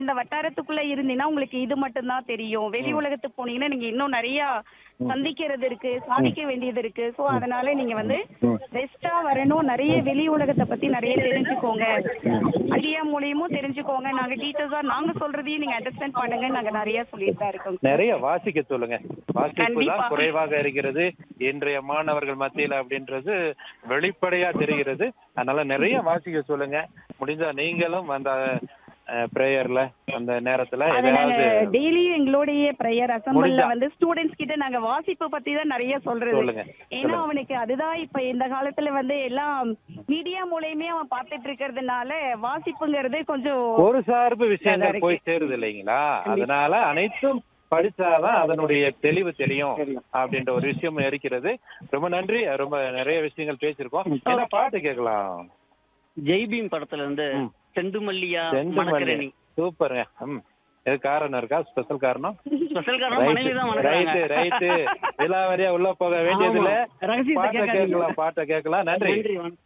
இந்த வட்டாரத்துக்குள்ள இருந்தீங்கன்னா உங்களுக்கு இது மட்டும் தான் தெரியும் வெளி உலகத்துக்கு போனீங்கன்னா நீங்க இன்னும் நிறைய சந்திக்கிறது இருக்கு சாதிக்க வேண்டியது இருக்கு சோ அதனால நீங்க வந்து பெஸ்டா வரணும் நிறைய வெளி உலகத்தை பத்தி நிறைய தெரிஞ்சுக்கோங்க ஐடியா மூலியமும் தெரிஞ்சுக்கோங்க நாங்க டீச்சர்ஸா நாங்க சொல்றதையும் நீங்க அண்டர்ஸ்டாண்ட் பண்ணுங்க நாங்க நிறைய சொல்லிட்டு தான் இருக்கோம் நிறைய வாசிக்க சொல்லுங்க வாசிப்பு கண்டிப்பா. தான் குறைவாக இருக்கிறது இன்றைய மாணவர்கள் மத்தியில அப்படின்றது வெளிப்படையா தெரிகிறது அதனால நிறைய வாசிக்க சொல்லுங்க முடிஞ்சா நீங்களும் அந்த பிரேயர்ல அந்த நேரத்துல அத நாங்க ஏதாவது டெய்லியும் எங்களுடைய ப்ரேயர் அசம்பிள்ல முடிஞ்சா. வந்து ஸ்டூடெண்ட்ஸ் கிட்ட நாங்க வாசிப்பு பத்தி தான் நிறைய சொல்றது சொல்லுங்க, ஏன்னா சொல்லுங்க. அவனுக்கு அதுதான் இப்ப இந்த காலத்துல வந்து எல்லாம் மீடியா மூலயமே அவன் பார்த்துட்டு இருக்கிறதுனால வாசிப்புங்கிறது கொஞ்சம் ஒரு சார்பு நல்லா விஷயங்கள் இருக்கு. போய் சேருது இல்லைங்களா அதனால அனைத்தும் படிச்சாதான் அதனுடைய தெளிவு தெரியும் அப்படின்ற ஒரு விஷயம் இருக்கிறது ரொம்ப நன்றி ரொம்ப நிறைய விஷயங்கள் பேசியிருக்கோம் என்ன பாட்டு கேட்கலாம் ஜெய்பீம் படத்துல இருந்து ம். செண்டுமல்லியா செண்டுமல்லி மணக்கரணி சூப்பருங்க ம் எது காரணம் இருக்கா ஸ்பெஷல் காரணம் ஸ்பெஷல் காரணம் மனைவி தான் ரைட்டு மணக்கிறாங்க ரைட்டு விலாவரியா உள்ள போக வேண்டியதில்ல ஆமா. ரகசியத்தை பாட்டை கேட்காதீங்க. கேட்கலாம் பாட்டை கேட்கலாம் நன்றி நன்றி வணக்கம்.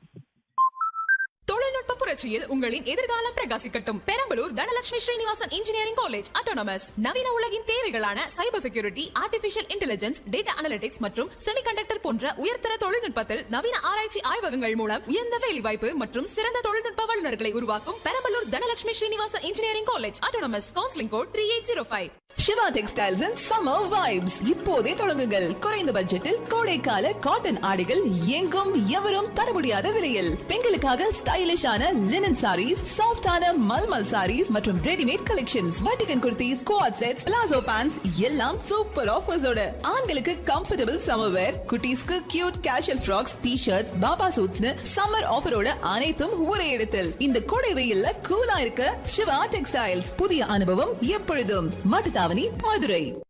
தொழில்நுட்ப புரட்சியில் உங்களின் எதிர்காலம் பிரகாசிக்கட்டும் Perambalur Dhanalakshmi Srinivasan engineering college autonomous நவீன உலகின் தேவைகளான cyber security artificial intelligence data analytics மற்றும் செமிகண்டக்டர் போன்ற உயர்தர தொழில்நுட்பத்தில் நவீன ஆராய்ச்சி ஆய்வகங்கள் மூலம் உயர்ந்த வேலைவாய்ப்பு மற்றும் சிறந்த தொழில்நுட்ப வல்லுநர்களை உருவாக்கும் Perambalur Dhanalakshmi Srinivasan engineering college autonomous counselling code three eight zero five Siva textiles and summer vibes இப்போதே தொடங்குங்கள் குறைந்த பட்ஜெட்டில் கோடைக்கால காட்டன் ஆடைகள் எங்கும் எவரும் தர முடியாத விலையில் பெண்களுக்காக ஸ்டைலிஷான லினன் சாரீஸ் சாஃப்டான மல்மல் சாரீஸ் மற்றும் ரெடிமேட் கலெக்ஷன்ஸ் வட்டிகன் குர்த்திஸ் குவாட் செட்ஸ் பிளாசோ பேண்ட்ஸ் எல்லாம் சூப்பர் ஆஃபர்ஸோட ஆண்களுக்கு கம்ஃபர்டபுள் சம்மர் வேர் குட்டீஸ்க்கு cute casual frocks T shirts baba சூட்ஸ்னு சம்மர் ஆஃபரோட அனைத்தும் ஒரே இடத்தில் இந்த கோடை வெயில்ல கூலா இருக்க சிவா டெக்ஸ்டைல்ஸ் புதிய அனுபவம் எப்பொழுதும் மாட்டுத்தாவணி மதுரை